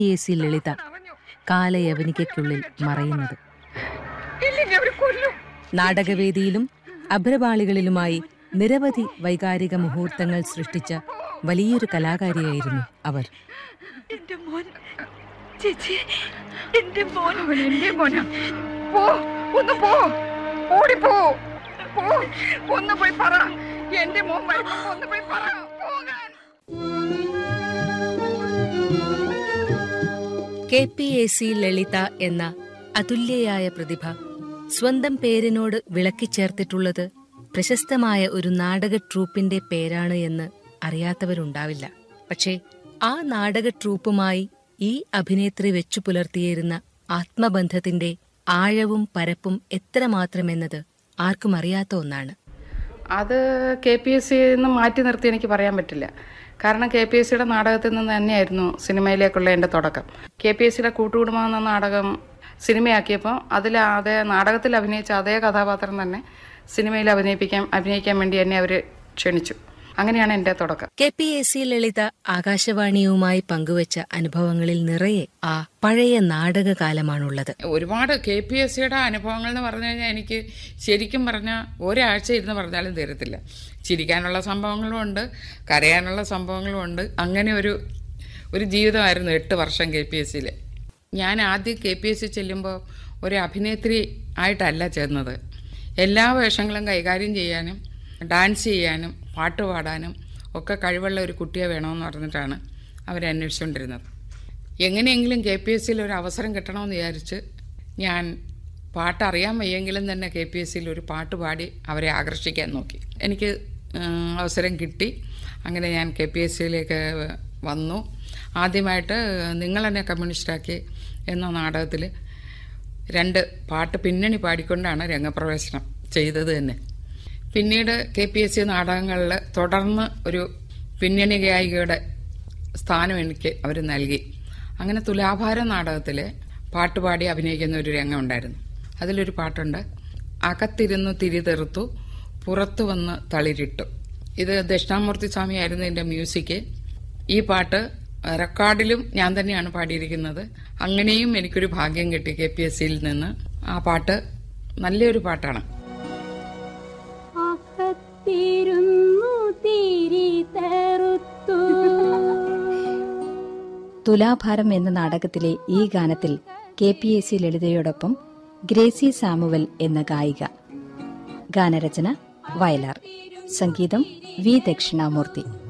A C ലളിത കാലയവനികയ്ക്കുള്ളിൽ മറയുന്നത് ഇല്ലെങ്കിൽ അവര് കൊല്ലും നാടകവേദിയിലും അഭ്രപാളികളിലുമായി നിരവധി വൈകാരിക മുഹൂർത്തങ്ങൾ സൃഷ്ടിച്ച വലിയൊരു കലാകാരിയായിരുന്നു അവർ എന്റെ മോൻ ചേച്ചി എന്റെ മോൻ അവൻ എന്റെ മോനാ പോ ഒന്ന് പോ ഓടിപ്പോ പോ ഒന്ന് പോയി പറ എന്റെ മോൻ വരുമ്പോ ഒന്ന് പോയി പറ പോകാൻ K P A C Lalitha എന്ന അതുല്യയായ പ്രതിഭ സ്വന്തം പേരിനോട് വിളക്കിച്ചേർത്തിട്ടുള്ളത് പ്രശസ്തമായ ഒരു നാടക ട്രൂപ്പിന്റെ പേരാണ് എന്ന് അറിയാത്തവരുണ്ടാവില്ല പക്ഷേ ആ നാടക ട്രൂപ്പുമായി ഈ അഭിനേത്രി വെച്ചു പുലർത്തിയിരുന്ന ആത്മബന്ധത്തിന്റെ ആഴവും പരപ്പും എത്രമാത്രമെന്നത് ആർക്കും അറിയാത്ത ഒന്നാണ് അത് കെ പി എസ് സിയിൽ നിന്ന് മാറ്റി നിർത്തി എനിക്ക് പറയാൻ പറ്റില്ല കാരണം കെ പി എസ് സിയുടെ നാടകത്തിൽ നിന്ന് തന്നെയായിരുന്നു സിനിമയിലേക്കുള്ള എൻ്റെ തുടക്കം കെ പി എസ് സിയുടെ കൂട്ടുകുടുംബം എന്ന നാടകം സിനിമയാക്കിയപ്പോൾ അതിൽ അതേ നാടകത്തിൽ അഭിനയിച്ച അതേ കഥാപാത്രം തന്നെ സിനിമയിൽ അഭിനയിപ്പിക്കാൻ അഭിനയിക്കാൻ വേണ്ടി എന്നെ അവർ ക്ഷണിച്ചു അങ്ങനെയാണ് എൻ്റെ തുടക്കം K P A C Lalitha ആകാശവാണിയുമായി പങ്കുവച്ച അനുഭവങ്ങളിൽ നിറയെ ആ പഴയ നാടകകാലമാണുള്ളത് ഒരുപാട് കെ പി എസ് സിയുടെ അനുഭവങ്ങൾ എന്ന് പറഞ്ഞു കഴിഞ്ഞാൽ എനിക്ക് ശരിക്കും പറഞ്ഞാൽ ഒരാഴ്ച ഇരുന്ന് പറഞ്ഞാലും തീരത്തില്ല ചിരിക്കാനുള്ള സംഭവങ്ങളും ഉണ്ട് കരയാനുള്ള സംഭവങ്ങളും ഉണ്ട് അങ്ങനെ ഒരു ഒരു ജീവിതമായിരുന്നു എട്ട് വർഷം കെ പി എസ് സിയിൽ ഞാൻ ആദ്യം കെ പി എസ് സി ചെല്ലുമ്പോൾ ഒരു അഭിനേത്രി ആയിട്ടല്ല ചെന്നത് എല്ലാ വേഷങ്ങളും കൈകാര്യം ചെയ്യാനും ഡാൻസ് ചെയ്യാനും പാട്ട് പാടാനും ഒക്കെ കഴിവുള്ള ഒരു കുട്ടിയെ വേണമെന്ന് പറഞ്ഞിട്ടാണ് അവരന്വേഷിച്ചുകൊണ്ടിരുന്നത് എങ്ങനെയെങ്കിലും കെ പി എസ് സിയിൽ ഒരു അവസരം കിട്ടണമെന്ന് വിചാരിച്ച് ഞാൻ പാട്ട് അറിയാൻ വയ്യെങ്കിലും തന്നെ കെ പി എസ് സിയിൽ ഒരു പാട്ട് പാടി അവരെ ആകർഷിക്കാൻ നോക്കി എനിക്ക് ഉം, അവസരം കിട്ടി അങ്ങനെ ഞാൻ കെ പി എസ് സിയിലേക്ക് വന്നു ആദ്യമായിട്ട് നിങ്ങൾ എന്നെ കമ്മ്യൂണിസ്റ്റാക്കി എന്ന നാടകത്തിൽ രണ്ട് പാട്ട് പിന്നണി പാടിക്കൊണ്ടാണ് രംഗപ്രവേശനം ചെയ്തത് തന്നെ പിന്നീട് കെ പി എസ് സി നാടകങ്ങളിൽ തുടർന്ന് ഒരു പിന്നണി ഗായികയുടെ സ്ഥാനം എനിക്ക് അവർ നൽകി അങ്ങനെ തുലാഭാരം നാടകത്തിൽ പാട്ടുപാടി അഭിനയിക്കുന്ന ഒരു രംഗം ഉണ്ടായിരുന്നു അതിലൊരു പാട്ടുണ്ട് അകത്തിരുന്നു തിരിതെറുത്തു പുറത്തു വന്ന് തളിരിട്ടു ഇത് ദക്ഷിണാമൂർത്തി സ്വാമിയായിരുന്നു എൻ്റെ മ്യൂസിക് ഈ പാട്ട് റെക്കോർഡിലും ഞാൻ തന്നെയാണ് പാടിയിരിക്കുന്നത് അങ്ങനെയും എനിക്കൊരു ഭാഗ്യം കിട്ടി കെ പി എസ് സിയിൽ നിന്ന് ആ പാട്ട് നല്ലൊരു പാട്ടാണ് അകത്തിരുന്നു തിരി തെറുത്തു തുലാഭാരം എന്ന നാടകത്തിലെ ഈ ഗാനത്തിൽ കെ പി എ സി ലളിതയോടൊപ്പം ഗ്രേസി സാമുവൽ എന്ന ഗായിക ഗാനരചന വയലാർ സംഗീതം വി ദക്ഷിണാമൂർത്തി